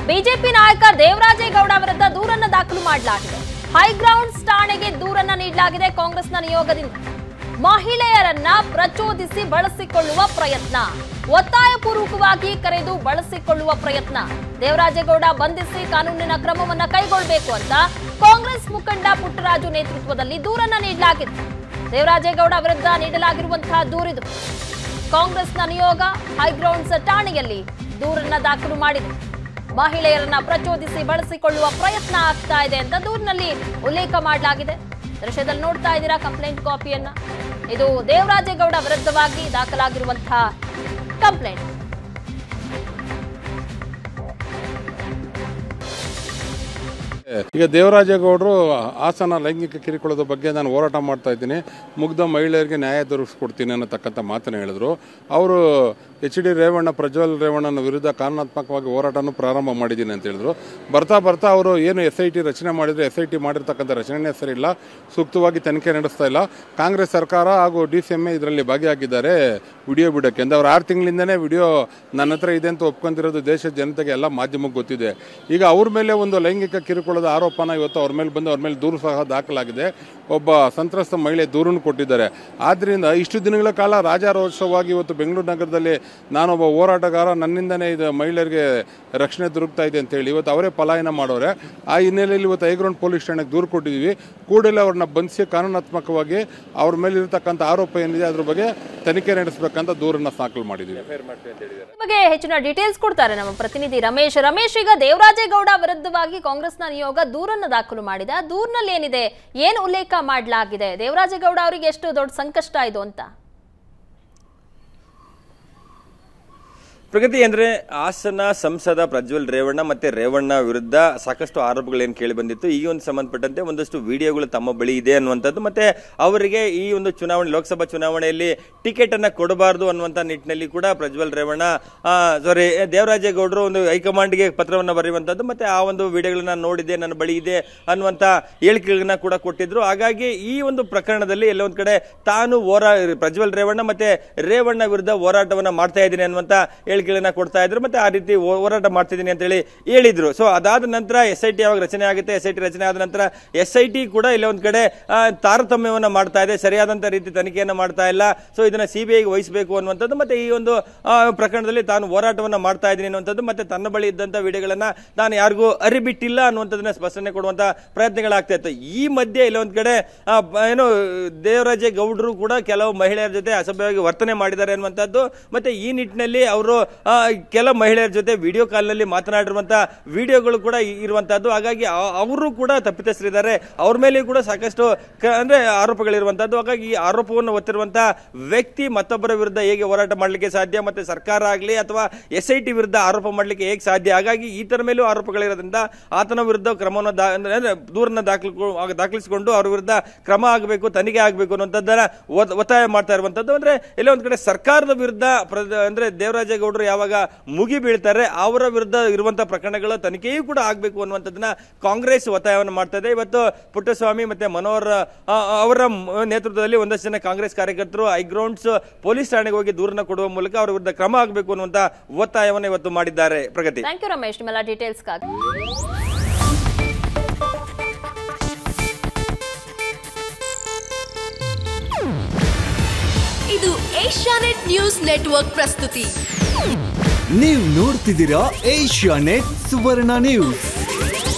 BJP ನಾಯಕ ದೇವರಾಜೇಗೌಡ ವಿರುದ್ಧ ದೂರನ್ನ ದಾಖಲು ಮಾಡಲಾಗಿದೆ ಹೈಗ್ರೌಂಡ್ಸ್ ಠಾಣೆಗೆ ದೂರನ್ನ ನೀಡಲಾಗಿದೆ ಕಾಂಗ್ರೆಸ್ನ ನಿಯೋಗದಿಂದ ಮಹಿಳೆಯರನ್ನ ಪ್ರಚೋದಿಸಿ ಬಳಸಿಕೊಳ್ಳುವ ಪ್ರಯತ್ನ ಒತ್ತಾಯಪೂರ್ವಕವಾಗಿ ಕರೆದು ಬಳಸಿಕೊಳ್ಳುವ ಪ್ರಯತ್ನ ದೇವರಾಜೇಗೌಡ ಬಂಧಿಸಿ ಕಾನೂನಿನ ಕ್ರಮವನ್ನ ಕೈಗೊಳ್ಳಬೇಕು ಅಂತ ಕಾಂಗ್ರೆಸ್ ಮುಖಂಡ ಪುಟ್ಟರಾಜು ನೇತೃತ್ವದಲ್ಲಿ ದೂರನ್ನ ನೀಡಲಾಗಿದೆ ದೇವರಾಜೇಗೌಡ ವಿರುದ್ಧ ನೀಡಲಾಗಿರುವಂತಹ ದೂರಿದು ಕಾಂಗ್ರೆಸ್ನ ನಿಯೋಗ ಹೈಗ್ರೌಂಡ್ಸ್ ಠಾಣೆಯಲ್ಲಿ ದೂರನ್ನ ದಾಖಲು ಮಾಡಿದೆ ಮಹಿಳೆಯರನ್ನ ಪ್ರಚೋದಿಸಿ ಬಳಸಿಕೊಳ್ಳುವ ಪ್ರಯತ್ನ ಆಗ್ತಾ ಇದೆ ಅಂತ ದೂರಿನಲ್ಲಿ ಉಲ್ಲೇಖ ಮಾಡಲಾಗಿದೆ ದೃಶ್ಯದಲ್ಲಿ ನೋಡ್ತಾ ಇದ್ದೀರಾ ಕಂಪ್ಲೇಂಟ್ ಕಾಪಿಯನ್ನ ಇದು ದೇವರಾಜೇಗೌಡ ವಿರುದ್ಧವಾಗಿ ದಾಖಲಾಗಿರುವಂತಹ ಕಂಪ್ಲೇಂಟ್ ಈಗ ದೇವರಾಜೇಗೌಡರು ಹಾಸನ ಲೈಂಗಿಕ ಕಿರುಕುಳದ ಬಗ್ಗೆ ನಾನು ಹೋರಾಟ ಮಾಡ್ತಾ ಇದ್ದೀನಿ ಮುಗ್ಧ ಮಹಿಳೆಯರಿಗೆ ನ್ಯಾಯ ದೊರಕಿಸ್ಕೊಡ್ತೀನಿ ಅನ್ನತಕ್ಕಂಥ ಮಾತನ್ನು ಹೇಳಿದ್ರು ಅವರು ಎಚ್ ಡಿ ರೇವಣ್ಣ ಪ್ರಜ್ವಲ್ ರೇವಣ್ಣನ ವಿರುದ್ಧ ಕಾನೂನಾತ್ಮಕವಾಗಿ ಹೋರಾಟನೂ ಪ್ರಾರಂಭ ಮಾಡಿದ್ದೀನಿ ಅಂತ ಹೇಳಿದ್ರು ಬರ್ತಾ ಬರ್ತಾ ಅವರು ಏನು ಎಸ್ ಐ ಟಿ ರಚನೆ ಮಾಡಿದ್ರು ಎಸ್ ಐ ಟಿ ಮಾಡಿರ್ತಕ್ಕಂಥ ರಚನೆನೇ ಸರಿಯಿಲ್ಲ ಸೂಕ್ತವಾಗಿ ತನಿಖೆ ನಡೆಸ್ತಾ ಇಲ್ಲ ಕಾಂಗ್ರೆಸ್ ಸರ್ಕಾರ ಹಾಗೂ ಡಿ ಸಿ ಎಮ್ ಎ ಇದರಲ್ಲಿ ಭಾಗಿಯಾಗಿದ್ದಾರೆ ವಿಡಿಯೋ ಬಿಡೋಕ್ಕೆ ಅಂದ್ರೆ ಅವ್ರು ಆರು ತಿಂಗಳಿಂದನೇ ವಿಡಿಯೋ ನನ್ನ ಹತ್ರ ಇದೆ ಅಂತ ಒಪ್ಕೊಂತಿರೋದು ದೇಶದ ಜನತೆಗೆ ಎಲ್ಲ ಮಾಧ್ಯಮಕ್ಕೆ ಗೊತ್ತಿದೆ ಈಗ ಅವ್ರ ಮೇಲೆ ಒಂದು ಲೈಂಗಿಕ ಕಿರುಕುಳದ ಆರೋಪನ ಇವತ್ತು ಅವ್ರ ಮೇಲೆ ಬಂದು ಅವ್ರ ಮೇಲೆ ದೂರು ಸಹ ದಾಖಲಾಗಿದೆ ಒಬ್ಬ ಸಂತ್ರಸ್ತ ಮಹಿಳೆ ದೂರನ್ನು ಕೊಟ್ಟಿದ್ದಾರೆ ಆದ್ದರಿಂದ ಇಷ್ಟು ದಿನಗಳ ಕಾಲ ರಾಜಾರೋತ್ಸವವಾಗಿ ಇವತ್ತು ಬೆಂಗಳೂರು ನಗರದಲ್ಲಿ ನಾನೊಬ್ಬ ಹೋರಾಟಗಾರ ನನ್ನಿಂದನೇ ಇದು ಮಹಿಳೆಯರಿಗೆ ರಕ್ಷಣೆ ದೊರಕ್ತಾ ಇದೆ ಅಂತ ಹೇಳಿ ಇವತ್ತು ಅವರೇ ಪಲಾಯನ ಮಾಡೋರೆ ಆ ಹಿನ್ನೆಲೆಯಲ್ಲಿ ಇವತ್ತು ಹೈಗ್ರೌಂಡ್ ಪೊಲೀಸ್ ಠಾಣೆಗೆ ದೂರು ಕೊಟ್ಟಿದ್ದೀವಿ ಕೂಡಲೇ ಅವ್ರನ್ನ ಬಂಧಿಸಿ ಕಾನೂನಾತ್ಮಕವಾಗಿ ಅವ್ರ ಮೇಲೆ ಇರತಕ್ಕಂಥ ಆರೋಪ ಏನಿದೆ ಅದ್ರ ಬಗ್ಗೆ ತನಿಖೆ ನಡೆಸಬೇಕಂತ ದೂರನ್ನ ದಾಖಲು ಮಾಡಿದ್ದೀವಿ ಈ ಬಗ್ಗೆ ಹೆಚ್ಚಿನ ಡೀಟೇಲ್ಸ್ ಕೊಡ್ತಾರೆ ನಮ್ಮ ಪ್ರತಿನಿಧಿ ರಮೇಶ್ ರಮೇಶ್ ಈಗ ದೇವರಾಜೇಗೌಡ ವಿರುದ್ಧವಾಗಿ ಕಾಂಗ್ರೆಸ್ನ ನಿಯೋಗ ದೂರನ್ನ ದಾಖಲು ಮಾಡಿದೆ ಆ ದೂರಿನಲ್ಲಿ ಏನಿದೆ ಏನು ಉಲ್ಲೇಖ ಮಾಡಲಾಗಿದೆ ದೇವರಾಜೇಗೌಡ ಅವರಿಗೆ ಎಷ್ಟು ದೊಡ್ಡ ಸಂಕಷ್ಟ ಇದು ಅಂತ ಪ್ರಗತಿ ಅಂದ್ರೆ ಹಾಸನ ಸಂಸದ ಪ್ರಜ್ವಲ್ ರೇವಣ್ಣ ಮತ್ತೆ ರೇವಣ್ಣ ವಿರುದ್ಧ ಸಾಕಷ್ಟು ಆರೋಪಗಳೇನು ಕೇಳಿ ಬಂದಿತ್ತು ಈ ಒಂದು ಸಂಬಂಧಪಟ್ಟಂತೆ ಒಂದಷ್ಟು ವಿಡಿಯೋಗಳು ತಮ್ಮ ಬಳಿ ಇದೆ ಅನ್ನುವಂಥದ್ದು ಮತ್ತೆ ಅವರಿಗೆ ಈ ಒಂದು ಚುನಾವಣೆ ಲೋಕಸಭಾ ಚುನಾವಣೆಯಲ್ಲಿ ಟಿಕೆಟ್ ಅನ್ನ ಕೊಡಬಾರದು ಅನ್ನುವಂತ ನಿಟ್ಟಿನಲ್ಲಿ ಕೂಡ ಪ್ರಜ್ವಲ್ ರೇವಣ್ಣ ಸಾರಿ ದೇವರಾಜೇಗೌಡರು ಒಂದು ಹೈಕಮಾಂಡ್ಗೆ ಪತ್ರವನ್ನ ಬರೆಯುವಂತದ್ದು ಮತ್ತೆ ಆ ಒಂದು ವಿಡಿಯೋಗಳನ್ನ ನೋಡಿದೆ ನನ್ನ ಬಳಿ ಇದೆ ಅನ್ನುವಂತ ಹೇಳಿಕೆಗಳನ್ನ ಕೂಡ ಕೊಟ್ಟಿದ್ರು ಹಾಗಾಗಿ ಈ ಒಂದು ಪ್ರಕರಣದಲ್ಲಿ ಎಲ್ಲ ಒಂದ್ ಕಡೆ ತಾನು ಹೋರಾ ಪ್ರಜ್ವಲ್ ರೇವಣ್ಣ ಮತ್ತೆ ರೇವಣ್ಣ ವಿರುದ್ಧ ಹೋರಾಟವನ್ನ ಮಾಡ್ತಾ ಇದ್ದೀನಿ ಅನ್ನುವಂತ ಹೇಳಿಕೆಗಳನ್ನ ಕೊಡ್ತಾ ಇದ್ರು ಮತ್ತೆ ಆ ರೀತಿ ಹೋ- ಹೋರಾಟ ಮಾಡ್ತಿದ್ದೀನಿ ಅಂತ ಹೇಳಿ ಹೇಳಿದ್ರು ಸೊ ಅದಾದ ನಂತರ ಎಸ್ ಐ ಟಿ ಯಾವಾಗ ರಚನೆ ಆಗುತ್ತೆ ಎಸ್ ಐ ಟಿ ರಚನೆ ಆದ ನಂತರ ಎಸ್ ಐ ಟಿ ಕೂಡ ಇಲ್ಲ ಒಂದ್ ಕಡೆ ಆ, ತಾರತಮ್ಯವನ್ನ ಮಾಡ್ತಾ ಇದೆ ಸರಿಯಾದಂತ ರೀತಿ ತನಿಖೆಯನ್ನ ಮಾಡ್ತಾ ಇಲ್ಲ ಸೊ ಇದನ್ನ ಸಿಬಿಐಗೆ ವಹಿಸಬೇಕು ಅನ್ನುವಂಥದ್ದು ಮತ್ತೆ ಈ ಒಂದು ಆ, ಪ್ರಕರಣದಲ್ಲಿ ತಾನು ಹೋರಾಟವನ್ನ ಮಾಡ್ತಾ ಇದ್ದೀನಿ ಅನ್ನುವಂಥದ್ದು ಮತ್ತೆ ತನ್ನ ಬಳಿ ಇದ್ದಂತ ವಿಡಿಯೋಗಳನ್ನ ನಾನು ಯಾರಿಗೂ ಅರಿಬಿಟ್ಟಿಲ್ಲ ಅನ್ನುವಂಥದ್ದನ್ನ ಸ್ಪಷ್ಟನೆ ಕೊಡುವಂತ ಪ್ರಯತ್ನಗಳಾಗ್ತಾ ಇತ್ತು ಈ ಮಧ್ಯೆ ಇಲ್ಲ ಒಂದ್ ಕಡೆ ಆ, ಬ- ಏನು ದೇವರಾಜೇ ಗೌಡರು ಕೂಡ ಕೆಲವು ಮಹಿಳೆಯರ ಜೊತೆ ಅಸಭ್ಯವಾಗಿ ವರ್ತನೆ ಮಾಡಿದ್ದಾರೆ ಅನ್ನುವಂಥದ್ದು ಮತ್ತೆ ಈ ನಿಟ್ಟಿನಲ್ಲಿ ಅವರು ಆ, ಕೆಲ ಮಹಿಳೆಯರ ಜೊತೆ ವಿಡಿಯೋ ಕಾಲ್ನಲ್ಲಿ ಮಾತನಾಡಿರುವಂತ ವಿಡಿಯೋಗಳು ಕೂಡ ಇ- ಇರುವಂತಹದ್ದು ಹಾಗಾಗಿ ಆ- ಅವರು ಕೂಡ ತಪ್ಪಿತಸ್ಥರಿದ್ದಾರೆ ಅವ್ರ ಮೇಲೆ ಕೂಡ ಸಾಕಷ್ಟು ಕ- ಅಂದ್ರೆ ಆರೋಪಗಳಿರುವಂತಹದ್ದು ಹಾಗಾಗಿ ಈ ಆರೋಪವನ್ನು ಹೊತ್ತಿರುವಂತ ವ್ಯಕ್ತಿ ಮತ್ತೊಬ್ಬರ ವಿರುದ್ಧ ಹೇಗೆ ಹೋರಾಟ ಮಾಡಲಿಕ್ಕೆ ಸಾಧ್ಯ ಮತ್ತೆ ಸರ್ಕಾರ ಆಗಲಿ ಅಥವಾ ಎಸ್ ಐ ಟಿ ವಿರುದ್ಧ ಆರೋಪ ಮಾಡಲಿಕ್ಕೆ ಹೇಗೆ ಸಾಧ್ಯ ಹಾಗಾಗಿ ಈ ತರ ಮೇಲೂ ಆರೋಪಗಳಿರೋದ್ರಿಂದ ಆತನ ವಿರುದ್ಧ ಕ್ರಮವನ್ನು ದಾ- ಅಂದ್ರೆ ಅಂದ್ರೆ ದೂರನ್ನ ದಾಖಲು ದಾಖಲಿಸಿಕೊಂಡು ಅವ್ರ ವಿರುದ್ಧ ಕ್ರಮ ಆಗಬೇಕು ತನಿಖೆ ಆಗಬೇಕು ಅನ್ನುವಂಥದ್ದನ್ನ ಒತ್- ಒತ್ತಾಯ ಮಾಡ್ತಾ ಇರುವಂತದ್ದು ಅಂದ್ರೆ ಎಲ್ಲ ಒಂದ್ ಕಡೆ ಸರ್ಕಾರದ ವಿರುದ್ಧ ಪ್ರ- ಅಂದ್ರೆ ದೇವರಾಜೇಗೌಡರು ಯಾವಾಗ ಮುಗಿ ಬೀಳ್ತಾರೆ ಅವರ ವಿರುದ್ಧ ಇರುವಂತ ಪ್ರಕರಣಗಳ ತನಿಖೆಯೂ ಕೂಡ ಆಗಬೇಕು ಅನ್ನುವಂಥದ್ದನ್ನ ಕಾಂಗ್ರೆಸ್ ಒತ್ತಾಯವನ್ನು ಮಾಡ್ತಾ ಇದೆ ಇವತ್ತು ಪುಟ್ಟಸ್ವಾಮಿ ಮತ್ತೆ ಮನೋಹರ್ ಆ, ಅವರ ಮ- ನೇತೃತ್ವದಲ್ಲಿ ಒಂದಷ್ಟು ಜನ ಕಾಂಗ್ರೆಸ್ ಕಾರ್ಯಕರ್ತರು ಹೈಗ್ರೌಂಡ್ಸ್ ಪೊಲೀಸ್ ಠಾಣೆಗೆ ಹೋಗಿ ದೂರನ್ನ ಕೊಡುವ ಮೂಲಕ ಅವರ ವಿರುದ್ಧ ಕ್ರಮ ಆಗಬೇಕು ಅನ್ನುವಂತ ಒತ್ತಾಯವನ್ನು ಇವತ್ತು ಮಾಡಿದ್ದಾರೆ ಪ್ರಗತಿ ಥ್ಯಾಂಕ್ ಯು ರಮೇಶ್ ನಿಮ್ಮೆಲ್ಲ ಡೀಟೇಲ್ಸ್ಗಾಗಿ ಇದು ಏಷ್ಯಾನೆಟ್ ನ್ಯೂಸ್ ನೆಟ್ವರ್ಕ್ ಪ್ರಸ್ತುತಿ ನೀವು ನೋಡ್ತಿದ್ದೀರಾ ಏಷ್ಯಾ ನೆಟ್ ಸುವರ್ಣ ನ್ಯೂಸ್